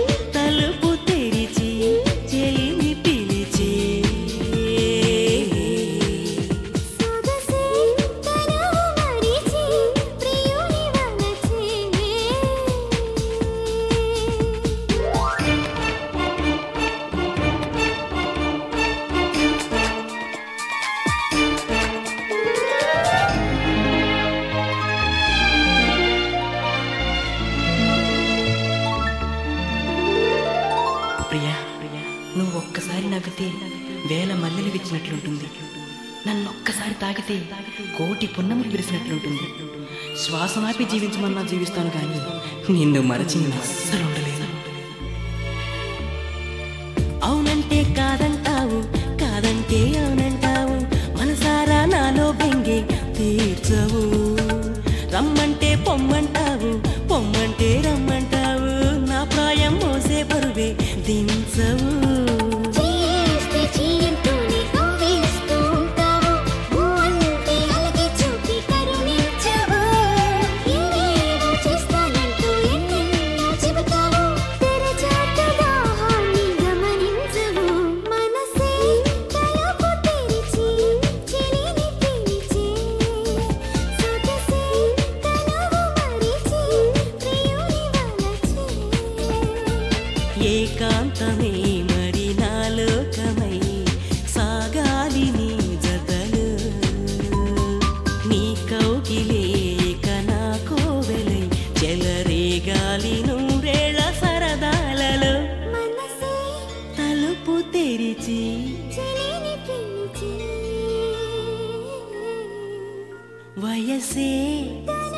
తలుపు తెరిచి చెలిని పిలిచి సొగసే తనువు మరిచి ప్రియుని వలచే ప్రియా నువ్వు ఒక్కసారి నవ్వితే వేల మల్లెలు విచ్చినట్లుంటుంది నన్ను ఒక్కసారి తాకితే కోటి పున్నములు విరిసినట్లుంటుంది శ్వాసనాపి జీవించమన్నా జీవిస్తాను కానీ నిన్ను మరచి నేను అస్సలు ఉండలేను అవునంటే కాదంటావు కాదంటే అవునంటావు మనసారా నాలో బెంగే తీర్చవు రమ్మంటే పొమ్మంటావు పొమ్మంటే రమ్మంటావు నా ప్రాయం మోసే బరువే దించవు చేస్తే చీయంతోనే కవ్విస్తూ ఉంటావు ఊంటే అలగే చూపి కరుణించవు ఏవేవో చేస్తానంటూ ఎన్నెన్నో చెబుతావు తెరచాటు దాహాన్ని గమనించవు మనసే తలుపు తెరిచి చెలిని పిలిచి సొగసే తనువు మరిచి ప్రియుని వలచే ఏకాంతమే మరి నాలోకమై సాగాలి నీ జతలు నీ కౌగిలే కనా కోవెలై చెలరేగాలి నూరేళ్ల సరదాలలో మనసే తలుపు తెరిచి చెలిని పిలిచి వయసే తన